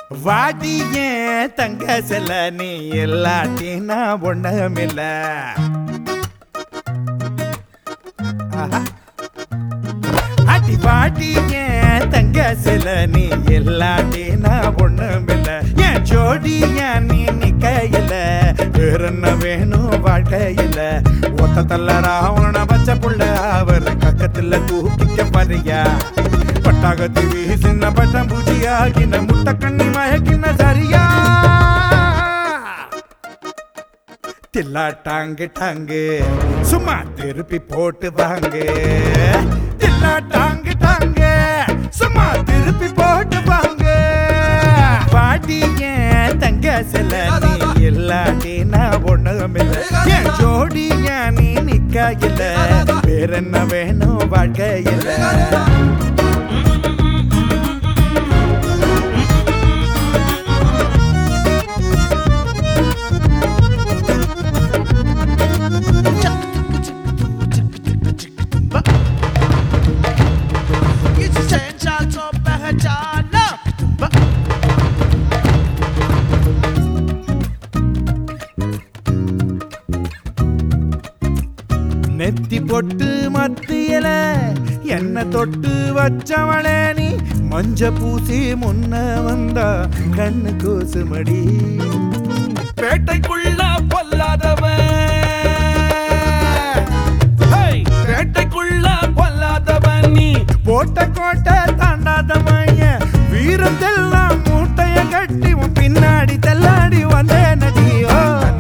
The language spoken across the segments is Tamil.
வாடி ஏன் தங்க செல்ல நீ இல்லாட்டினா ஒண்ணுமில்ல ஆஹா. அடி வாடி ஏன் தங்க செல்ல நீ இல்லாட்டினா ஒண்ணுமில்ல என் ஜோடி ஏன் நீ நிக்கையில வேற என்ன வேணும் வாழ்க்கையில ஒத்த தள்ள ராவண பச்சை புள்ள அவர் கக்கத்துல தூக்கிக்க வரியா பட்டாகத்தி வீசின பட்டம் பூஜியாகின முட்டை கண்ணி மயக்கின சரியா தில்லா டாங்கு டாங்கு சும்மா திருப்பி போட்டு வாங்க தில்லா டாங்கு டாங்கு சும்மா திருப்பி போட்டு வாங்க பாட்டி ஏன் தங்க செல்ல நீ இல்லாட்டி நான் ஒண்ணுமில்ல என் ஜோடி ஏன் நீ நிக்க இல்ல வேற என்ன வேணும் வாழ்க்கையில் நெத்தி பொட்டு மத்தியல என்ன தொட்டு வச்சவளே நீ மஞ்ச பூசி முன்ன வந்தா கண்ணு கூசுமடி பேட்டைக்குள்ள பொல்லாதவன் ஹேய், பேட்டைக்குள்ள பொல்லாதவன் நீ போட்ட கோட்டை தாண்டாத மைய வீரத்தெல்லாம் மூட்டைய கட்டி உன் பின்னாடி தள்ளாடி வந்தே நடியோ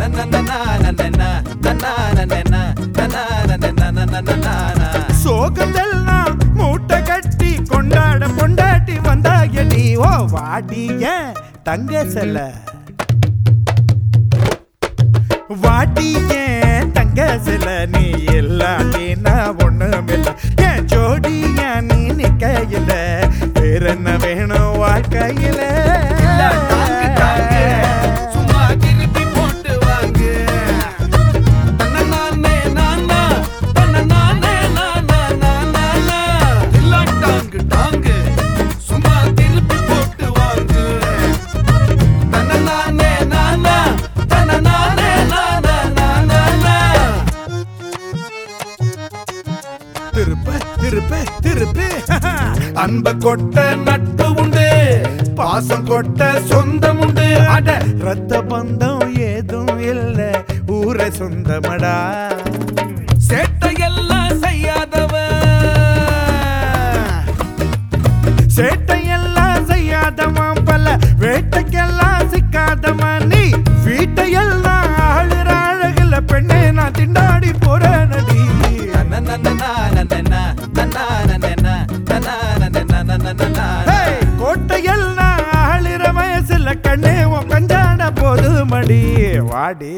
சோகத்தெல்லாம் மூட்டை கட்டி கொண்டாட கொண்டாட்டி வந்தாயடி ஓ வாடிய தங்க செல்ல வாடிய தங்க செல்ல நீ இல்லாட்டி நான் ஒண்ணுமில்ல என் ஜோடிய நீ நிக்கையில வேற என்ன வேணும் வாழ்க்கையில டாங்கு, டாங்கு, சும்மா திருப்பி போட்டு வாங்க தன்னநானே நானா, தன்னநானே நானா, நானா, நா. இல்ல டாங்கு, டாங்கு, சும்மா திருப்பி போட்டு வாங்க தன்னநானே நானா, தன்னநானே நானா, நானா, நா. திருப்ப திருப்ப திருப்ப அன்ப கொட்ட நட்பு உண்டு பாசம் கொட்ட சொந்தம் உண்டு அட ரத்த பந்தம் ஏதும் இல்ல ஊரை சொந்தமடா சேட்டையெல்லாம் செய்யாதவன் சேட்டையெல்லாம் செய்யாதவன் பல வேட்டைக்கெல்லாம் சிக்காதவன் நீ வீட்டையெல்லாம் ஆளுற அழகுல பெண்ணே நான் திண்டாடி போற நடி ஹேய், கோட்டையெல்லாம் ஆளுற வயசுல கண்ணே உன் கஞ்சாட போது மடி வாடி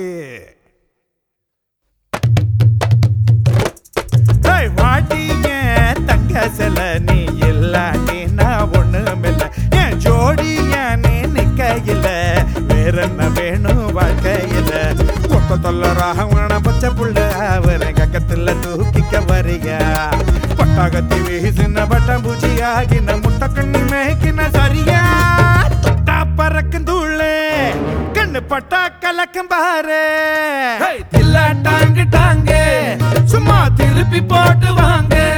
ஹேய், வாடி ஏன் தங்க செல நீ இல்லாட்டி நான் ஒண்ணுமில்ல என் ஜோடி ஏன் நீ நிக்கையில வேற என்ன வேணும் வாழ்க்கையில கொத்த தொல்ல ராகவன பச்சை புள்ள அவரை கக்கத்துல தூக்கிக்க வரியா பட்டாகத்தி வீசின பட்டம் பூச்சியாகின முட்டை கண்ணி மேய்க்கின சரியா தொட்டா பறக்கும் தூளே கண்ணு பட்டா கலக்கும் பாரு ஹேய், தில்லா டாங்கு டாங்கு சும்மா திருப்பி போட்டு வாங்க